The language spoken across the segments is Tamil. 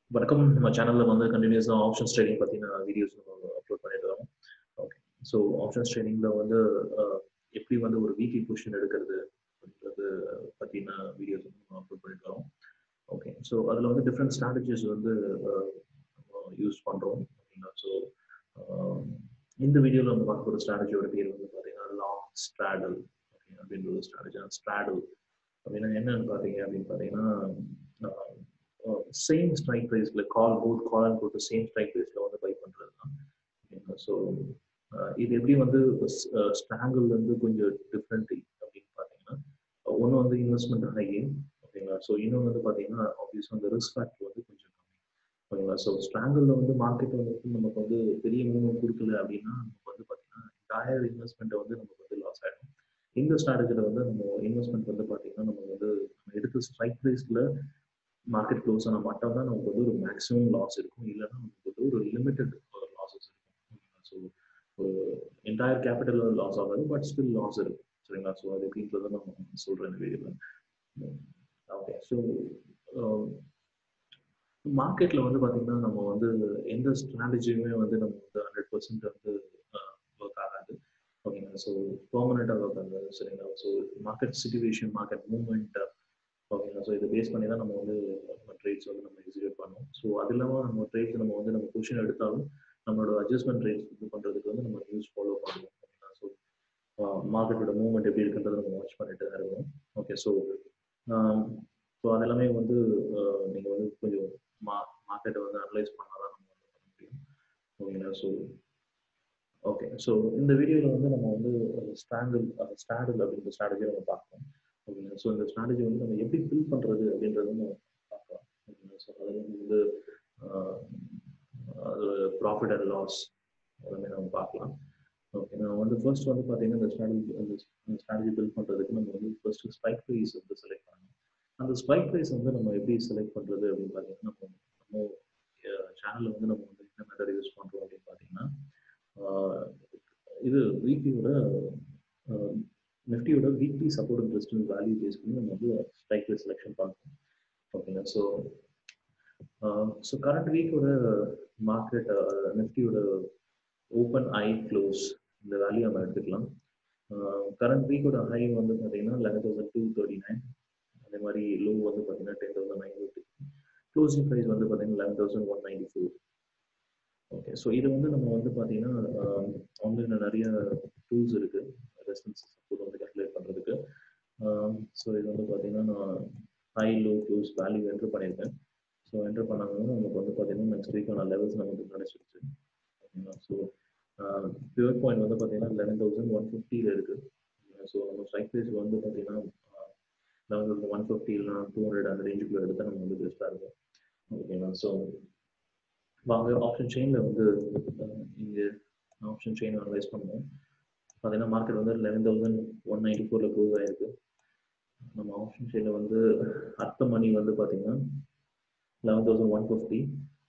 வணக்கம் நம்ம சேனல்ல வந்து கண்டினியூஸா ஆப்ஷன்ஸ் ட்ரேடிங் பத்தின வீடியோஸ் அப்லோட் பண்ணிட்டு வரோம் ஓகே ஸோ ஆப்ஷன்ஸ் ட்ரேடிங்ல வந்து அஹ், எப்படி வந்து ஒரு வீக்லி பொசிஷன் எடுக்கிறது அப்படின்றது பத்தின வீடியோஸ் அப்லோட் பண்ணிட்டு வரோம் ஓகே ஸோ அதுல வந்து டிஃப்ரெண்ட் ஸ்ட்ராட்டஜிஸ் வந்து யூஸ் பண்றோம் அப்படின்னா ஸோ இந்த வீடியோல நம்ம பார்க்க போகிற ஸ்ட்ராட்டஜியோட பேர் வந்து பார்த்தீங்கன்னா லாங் ஸ்ட்ராடல் ஓகே அப்படின்ற ஒரு ஸ்ட்ராட்டஜி ஸ்ட்ராடல் அப்படின்னா என்னன்னு பார்த்தீங்க அப்படின்னு பார்த்தீங்கன்னா சேம் ஸ்ட்ரைக் ப்ரைஸ்ல கால் போத் கால் அண்ட் போட்டு சேம் ஸ்ட்ரைக் ப்ரைஸ்ல வந்து பை பண்றது தான் ஸோ இது எப்படி வந்து ஸ்ட்ராங்கிள் வந்து கொஞ்சம் டிஃப்ரெண்ட் அப்படின்னு பார்த்தீங்கன்னா ஒன்று வந்து இன்வெஸ்ட்மெண்ட் ஹை ஓகேங்களா ஸோ இன்னொன்று வந்து பார்த்தீங்கன்னா ஆப்வியஸாக அந்த ரிஸ்க் ஃபேக்டர் வந்து கொஞ்சம் கம்மி ஓகேங்களா ஸோ ஸ்ட்ராங்கிளில் வந்து மார்க்கெட் வந்து நமக்கு வந்து பெரிய மூவ்மெண்ட் கொடுக்கல அப்படின்னா நமக்கு வந்து பார்த்தீங்கன்னா டயர் இன்வெஸ்ட்மெண்ட்டை வந்து நமக்கு வந்து லாஸ் ஆகிடும் இந்த ஸ்ட்ராட்டஜியில் வந்து நம்ம இன்வெஸ்ட்மெண்ட் வந்து பார்த்தீங்கன்னா நம்ம வந்து நம்ம எடுத்த ஸ்ட்ரைக் ப்ரைஸில் மார்க்கெட் க்ளோஸ் ஆனால் மட்டும் தான் நமக்கு வந்து ஒரு மேக்ஸிமம் லாஸ் இருக்கும் இல்லைன்னா நமக்கு வந்து ஒரு லிமிட்டட் லாஸஸ் இருக்கும் ஸோ ஒரு என்டையர் கேபிட்டல் லாஸ் ஆகாது பட் ஸ்டில் லாஸ் இருக்கும் சரிங்களா ஸோ அது எப்படின்றத நம்ம சொல்கிறேன் இந்த வீடியோவில் ஓகே ஸோ மார்க்கெட்டில் வந்து பார்த்தீங்கன்னா நம்ம வந்து எந்த ஸ்ட்ராட்டஜியுமே வந்து நம்ம வந்து ஹண்ட்ரட் பர்சன்ட் வந்து ஒர்க் ஆகாது ஓகேங்களா ஸோ பர்மனெண்ட்டாக ஒர்க் ஆகாது சரிங்களா so market situation market movement ஓகேங்களா ஸோ இதை பேஸ் பண்ணி தான் நம்ம வந்து ட்ரேட்ஸ் வந்து நம்ம எக்ஸிக்யூட் பண்ணோம் ஸோ அது இல்லாமல் நம்ம ட்ரேட்ஸ் நம்ம வந்து நம்ம பொசிஷன் எடுத்தாலும் நம்மளோட அட்ஜஸ்ட்மெண்ட் ரேட்ஸ் இது பண்ணுறதுக்கு வந்து நம்ம நியூஸ் ஃபாலோ பண்ணுவோம் ஓகேங்களா ஸோ மார்க்கெட்டோட மூவ்மெண்ட் எப்படி இருக்குன்றதை நம்ம வாட்ச் பண்ணிட்டு தான் இருக்கோம் ஓகே ஸோ ஸோ அதெல்லாமே வந்து நீங்கள் வந்து கொஞ்சம் மா மார்க்கெட்டை வந்து அனலைஸ் பண்ணால் தான் நம்ம வந்து பண்ண முடியும் ஓகேங்களா ஸோ ஓகே ஸோ இந்த வீடியோவில் வந்து நம்ம வந்து ஸ்டாண்டில் ஸ்டாண்டில் அப்படின்ற ஸ்ட்ராட்டஜியை நம்ம பார்ப்போம் ஓகேங்களா ஸோ இந்த ஸ்ட்ராட்டஜி வந்து நம்ம எப்படி பில் பண்ணுறது அப்படின்றத நம்ம பார்க்கலாம் ஓகேங்களா ஸோ அதில் வந்து அது ப்ராஃபிட் அண்ட் லாஸ் எல்லாமே நம்ம பார்க்கலாம் ஓகே நான் வந்து ஃபர்ஸ்ட் வந்து பார்த்தீங்கன்னா இந்த ஸ்ட்ராட்டஜி அந்த ஸ்ட்ராட்டஜி பில்ட் பண்ணுறதுக்கு நம்ம வந்து ஃபர்ஸ்ட் ஸ்ட்ரைக் ப்ரைஸ் வந்து செலக்ட் பண்ணணும் அந்த ஸ்ட்ரைக் ப்ரைஸ் வந்து நம்ம எப்படி செலக்ட் பண்ணுறது அப்படின்னு பார்த்தீங்கன்னா நம்ம நம்ம சேனலில் வந்து நம்ம வந்து என்ன மெத்தட் யூஸ் பண்ணுறோம் அப்படின்னு பார்த்தீங்கன்னா இது வீக்லியோட நிஃப்டியோட weekly support and resistance value base பண்ணி நம்ம வந்து ஸ்ட்ரைக் ப்ரைஸ் செலெக்ஷன் பண்ணுறோம் ஓகேங்களா ஸோ ஸோ கரண்ட் வீக்கோட மார்க்கெட் நிஃப்டியோட ஓப்பன் ஐ க்ளோஸ் இந்த வேல்யூ நம்ம எடுத்துக்கலாம் கரண்ட் வீக்கோட ஹை வந்து பார்த்தீங்கன்னா eleven thousand two thirty nine அதே மாதிரி லோ வந்து பார்த்தீங்கன்னா ten thousand nine fifty closing price வந்து பார்த்தீங்கன்னா eleven thousand one ninety four okay so இது வந்து நம்ம வந்து பார்த்தீங்கன்னா ஆன்லைனில் நிறைய டூல்ஸ் இருக்குது ரெசிஸ்டன்ஸ் சப்போர்ட் வந்து கேல்குலேட் பண்ணுறதுக்கு ஸோ இது வந்து பார்த்தீங்கன்னா நான் high low close value enter பண்ணியிருக்கேன் ஸோ என்ட்ரு பண்ணாங்கன்னா நமக்கு வந்து பார்த்தீங்கன்னா நெக்ஸ்ட் வீக்கான லெவல்ஸ் நமக்கு கிடைச்சிருச்சு ஓகேங்களா ஸோ பியூர் பாயிண்ட் வந்து பார்த்தீங்கன்னா லெவன் தௌசண்ட் ஒன் ஃபிஃப்டியில் இருக்குது ஸோ நம்ம ஸ்ட்ரைக் ப்ரைஸ் வந்து பார்த்தீங்கன்னா லெவன் தௌசண்ட் ஒன் ஃபிஃப்டி இல்லைனா டூ ஹண்ட்ரட் அந்த ரேஞ்சுக்குள்ளே எடுத்தால் நம்ம வந்து பெஸ்ட்டாக இருக்கும் ஓகேங்களா ஸோ வாங்க ஆப்ஷன் செயினில் வந்து இங்கே ஆப்ஷன் செயின் அனலைஸ் பண்ணுவோம் பார்த்தீங்கன்னா மார்க்கெட் வந்து லெவன் தௌசண்ட் ஒன் நைன்டி ஃபோரில் க்ளோஸ் ஆகிருக்கு நம்ம ஆப்ஷன் செயினில் வந்து அர்த்த மணி வந்து பார்த்தீங்கன்னா eleven thousand one fifty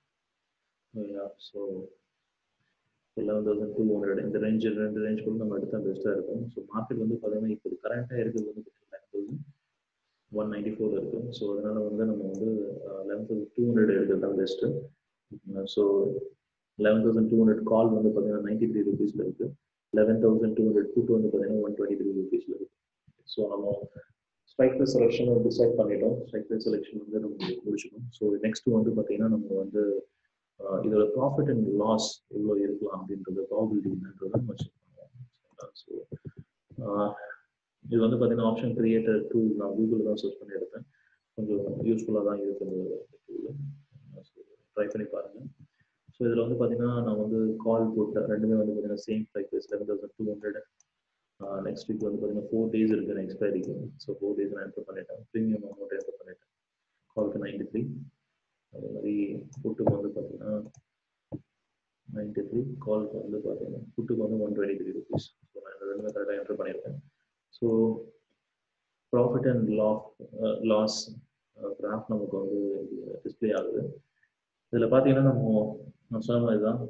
so eleven thousand two hundred இந்த ரேஞ்ச் ரெண்டு ரேஞ்ச் கூட நம்ம எடுத்தால் பெஸ்ட்டாக இருக்கும் ஸோ மார்க்கெட் வந்து பார்த்தீங்கன்னா இப்போ கரண்ட்டாக இருக்கிறது வந்து eleven thousand one ninety four இருக்குது ஸோ அதனால் வந்து நம்ம வந்து லெவன் தௌசண்ட் டூ ஹண்ட்ரட் எடுக்கிறது தான் best so eleven thousand two hundred call வந்து பார்த்தீங்கன்னா நைன்டி த்ரீ ருபீஸில் இருக்குது eleven thousand two hundred put வந்து பார்த்தீங்கன்னா ஒன் டுவெண்ட்டி த்ரீ ருபீஸில் இருக்குது ஸோ நம்ம ஸ்ட்ரைக் ப்ரைஸ் செலெக்ஷன் டிசைட் பண்ணிட்டோம் ஸ்ட்ரைக் ப்ரைஸ் செலெக்ஷன் வந்து நம்ம முடிச்சிடும் ஸோ நெக்ஸ்ட் வந்து பார்த்தீங்கன்னா நம்ம வந்து இதோட ப்ராஃபிட் அண்ட் லாஸ் எவ்வளோ இருக்கலாம் அப்படின்றது ப்ராபிலிட்டி என்னன்றதை நம்ம செக் பண்ணுவோம் ஸோ இது வந்து பார்த்தீங்கன்னா ஆப்ஷன் கிரியேட்டர் டூல் நான் கூகுளில் தான் சர்ச் பண்ணி எடுத்தேன் கொஞ்சம் யூஸ்ஃபுல்லாக தான் இருக்குது டூல் ட்ரை பண்ணி பாருங்கள் ஸோ இதில் வந்து பார்த்தீங்கன்னா நான் வந்து கால் போட்டேன் ரெண்டுமே வந்து பார்த்தீங்கன்னா same price eleven thousand two hundred next week வந்து பார்த்தீங்கன்னா ஃபோர் டேஸ் இருக்குது நான் எக்ஸ்பைரிக்கு ஸோ ஃபோர் டேஸ் நான் என்டர் பண்ணிட்டேன் ப்ரீமியம் அமௌண்ட் என்டர் பண்ணிட்டேன் கால்க்கு நைன்டி த்ரீ அதே மாதிரி ஃபுட்டுக்கு வந்து பார்த்தீங்கன்னா நைன்டி த்ரீ கால்க்கு வந்து பார்த்தீங்கன்னா ஃபுட்டுக்கு வந்து one twenty three rupees so நான் இந்த ரெண்டுமே கரெக்டாக என்டர் பண்ணியிருக்கேன் so profit and loss loss graph நமக்கு வந்து டிஸ்பிளே ஆகுது இதில் பார்த்தீங்கன்னா நம்ம நான் சொன்ன மாதிரி தான்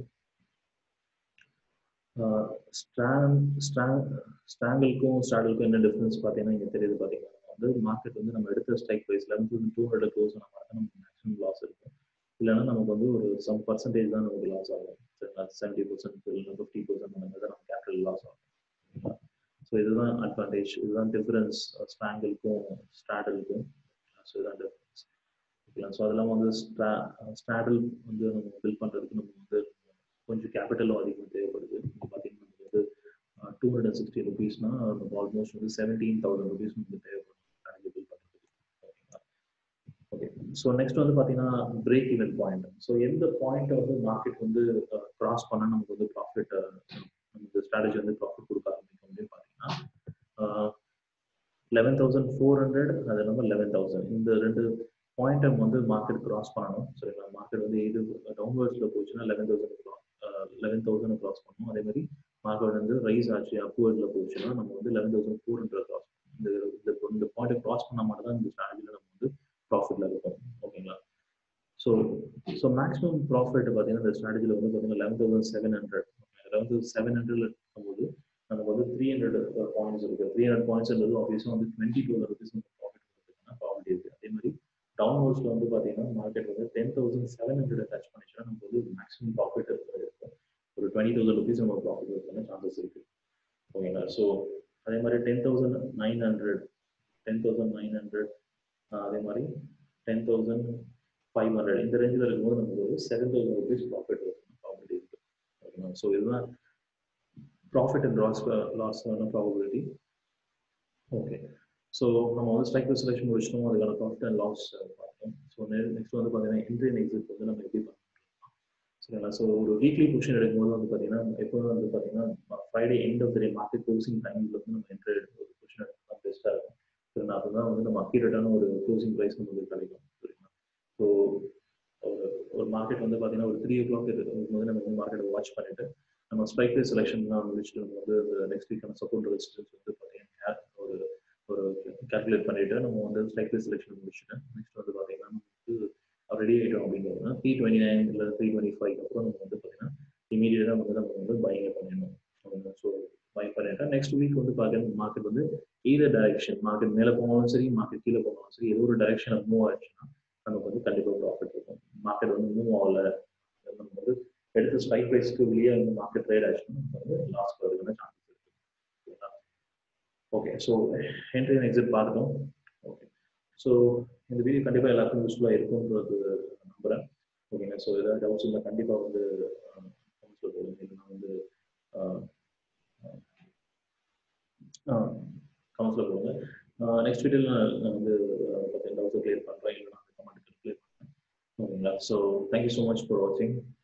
ஸ்ட்ராங் ஸ்ட்ராங் ஸ்ட்ராங்கிள்க்கும் ஸ்டாடிலுக்கும் என்ன டிஃப்ரென்ஸ் பார்த்தீங்கன்னா இங்கே தெரியுது பார்த்தீங்கன்னா வந்து மார்க்கெட் வந்து நம்ம எடுத்த strike price eleven thousand two hundred close ஆன மாதிரி நம்ம மேக்ஸிமம் லாஸ் இருக்கும் இல்லைன்னா நமக்கு வந்து ஒரு சம் பர்சன்டேஜ் தான் நமக்கு லாஸ் ஆகும் சரிங்களா செவன்டி பர்சன்ட் இல்லைன்னா ஃபிஃப்டி பர்சன்ட் அந்த மாதிரி தான் நம்ம கேபிட்டல் லாஸ் ஆகும் ஸோ இதுதான் அட்வான்டேஜ் இதுதான் டிஃபரன்ஸ் ஸ்ட்ராங்கிள்க்கும் ஸ்டாடலுக்கும் ஸோ இதுதான் டிஃபரன்ஸ் ஓகேங்களா ஸோ அதெல்லாம் வந்து ஸ்ட்ரா ஸ்டாடல் வந்து நம்ம பில்ட் பண்ணுறதுக்கு நம்ம வந்து கொஞ்சம் கேபிட்டலும் அதிகம் தேவைப்படுது இப்போ பார்த்தீங்கன்னா நமக்கு வந்து டூ ஹண்ட்ரட் அண்ட் சிக்ஸ்டி ருபீஸ்னா நமக்கு ஆல்மோஸ்ட் வந்து செவன்டீன் தௌசண்ட் ருபீஸ் நமக்கு தேவைப்படும் ஸ்ட்ராட்டஜி பில்ட் பண்ணுறதுக்கு ஓகேங்களா ஓகே ஸோ நெக்ஸ்ட் வந்து பார்த்தீங்கன்னா பிரேக் ஈவன் பாயிண்ட் ஸோ எந்த பாயிண்ட் வந்து மார்க்கெட் வந்து கிராஸ் பண்ணால் நமக்கு வந்து ப்ராஃபிட் நமக்கு ஸ்ட்ராட்டஜி வந்து ப்ராஃபிட் கொடுக்க ஆரம்பிக்கும் அப்படின்னு பார்த்தீங்கன்னா லெவன் தௌசண்ட் ஃபோர் ஹண்ட்ரட் அது இல்லாமல் லெவன் தௌசண்ட் இந்த ரெண்டு பாயிண்ட்டை வந்து மார்க்கெட் கிராஸ் பண்ணணும் சரிங்களா மார்க்கெட் வந்து இது டவுன்வர்ட்ஸில் போச்சுன்னா eleven thousand eleven thousand cross பண்ணணும் அதே மாதிரி மார்க்கெட் வந்து ரைஸ் ஆச்சு அப்வர்டில் போச்சுன்னா நம்ம வந்து eleven thousand four hundred cross இந்த இந்த பாயிண்ட்டை கிராஸ் பண்ணால் மட்டும் தான் இந்த ஸ்ட்ராட்டஜியில் நம்ம வந்து ப்ராஃபிட்டில் இருக்கும் ஓகேங்களா ஸோ ஸோ மேக்ஸிமம் ப்ராஃபிட் பார்த்தீங்கன்னா இந்த ஸ்ட்ராட்டஜியில் வந்து பார்த்தீங்கன்னா eleven thousand seven hundred eleven thousand seven ஹண்ட்ரட்ல இருக்கும்போது நமக்கு வந்து த்ரீ ஹண்ட்ரட் பாயிண்ட்ஸ் இருக்கு த்ரீ ஹண்ட்ரட் பாயிண்ட்ஸ்ன்றது ஆஃபீஸாக வந்து டுவெண்ட்டி டூ ருபீஸ் ப்ராஃபிட் கொடுத்துருக்குன்னா ப்ராஃபிட் இருக்கு அதே மாதிரி டவுன்வர்ட்ஸில் வந்து பார்த்தீங்கன்னா மார்க்கெட் வந்து ten thousand seven hundred touch பண்ணிச்சுன்னா நமக்கு வந்து மேக்ஸிமம் ப்ராஃபிட் இருக்கும் ஒரு டுவெண்ட்டி தௌசண்ட் ருபீஸ் நம்ம ப்ராஃபிட் இருக்கான சான்சஸ் இருக்கு ஓகேங்களா ஸோ அதே மாதிரி ten thousand nine hundred ten thousand nine hundred அதே மாதிரி டென் தௌசண்ட் ஃபைவ் ஹண்ட்ரட் இந்த ரேஞ்சில் இருக்கும்போது நமக்கு ஒரு செவன் தௌசண்ட் ருபீஸ் ப்ராஃபிட் இருக்கும் ப்ராஃபிட் இருக்கு ஓகேங்களா ஸோ இதுதான் profit and loss loss probability okay so நம்ம வந்து ஸ்ட்ரைக் செலெக்ஷன் முடிச்சிட்டோம் அதுக்கான ப்ராஃபிட் அண்ட் லாஸ் பார்த்தோம் ஸோ நெக்ஸ்ட் வந்து பார்த்தீங்கன்னா என்ட்ரி அண்ட் எக்ஸிட் வந்து நம்ம எப்படி பண்ணலாம் சரிங்களா ஸோ ஒரு வீக்லி பொசிஷன் எடுக்கும்போது வந்து பார்த்தீங்கன்னா எப்போ வந்து பார்த்தீங்கன்னா Friday end of the day market closing டைமில் வந்து நம்ம என்ட்ரி எடுக்கும் ஒரு பொசிஷன் எடுக்கலாம் பெஸ்ட்டாக இருக்கும் சரிங்களா அதுதான் வந்து நம்ம அக்யூரேட்டான ஒரு க்ளோசிங் ப்ரைஸ் நமக்கு கிடைக்கும் சரிங்களா ஸோ ஒரு ஒரு மார்க்கெட் வந்து பார்த்தீங்கன்னா ஒரு த்ரீ ஓ கிளாக் இருக்கும்போது நம்ம வந்து மார்க்கெட்டை வாட்ச் பண்ணிட்டு நம்ம ஸ்ட்ரைக் ப்ரைஸ் செலெக்ஷன்லாம் முடிச்சுட்டு நம்ம வந்து நெக்ஸ்ட் வீக்கான சப்போர்ட் ரெசிஸ்டன்ஸ் வந்து பார்த்தீங்கன்னா ஒரு ஒரு கால்குலேட் பண்ணிட்டு நம்ம வந்து ஸ்ட்ரைக் ப்ரைஸ் செலெக்ஷன் முடிச்சுட்டு நெக்ஸ்ட் வந்து பார்த்தீங்கன்னா வந்து ரெடி ஆகிட்டோம் அப்படிங்கிறதுனா த்ரீ டுவெண்ட்டி நைன் இல்லை த்ரீ டுவெண்ட்டி ஃபைவ் அப்புறம் நம்ம வந்து பார்த்தீங்கன்னா இமீடியட்டாக வந்து நம்ம வந்து பைங்க பண்ணிடணும் ஸோ பை பண்ணிட்டா நெக்ஸ்ட் வீக் வந்து பார்த்தீங்கன்னா மார்க்கெட் வந்து ஈதர் டைரக்ஷன் மார்க்கெட் மேலே போனாலும் சரி மார்க்கெட் கீழே போனாலும் சரி ஏதோ ஒரு டைரக்ஷன் மூவ் ஆச்சுன்னா நமக்கு வந்து கண்டிப்பாக ப்ராஃபிட் இருக்கும் மார்க்கெட் வந்து மூவ் ஆகல நம்ம வந்து எடுத்த ஸ்ட்ரைக் ப்ரைஸ்க்கு வெளியே வந்து மார்க்கெட் ட்ரேட் ஆச்சுன்னா நமக்கு வந்து லாஸ் வரதுக்கான சான்சஸ் இருக்கு okay so entry and exit பார்த்துட்டோம் ஓகே ஸோ இந்த வீடியோ கண்டிப்பாக எல்லாருக்கும் யூஸ்ஃபுல்லாக இருக்கும்ன்றது நம்புகிறேன் ஓகேங்க ஸோ ஏதாவது டவுட்ஸ் இருந்தால் கண்டிப்பாக வந்து கமெண்ட்ஸில் போடுங்க இல்லைன்னா வந்து கமெண்ட்ஸில் போடுங்க நெக்ஸ்ட் வீடியோவில் நான் வந்து பார்த்தீங்கன்னா டவுட்ஸை கிளியர் பண்ணுறேன் இல்லைனா அந்த கமெண்ட்டுக்கு கிளியர் பண்ணுறேன் ஓகேங்களா so thank you so much for வாட்சிங்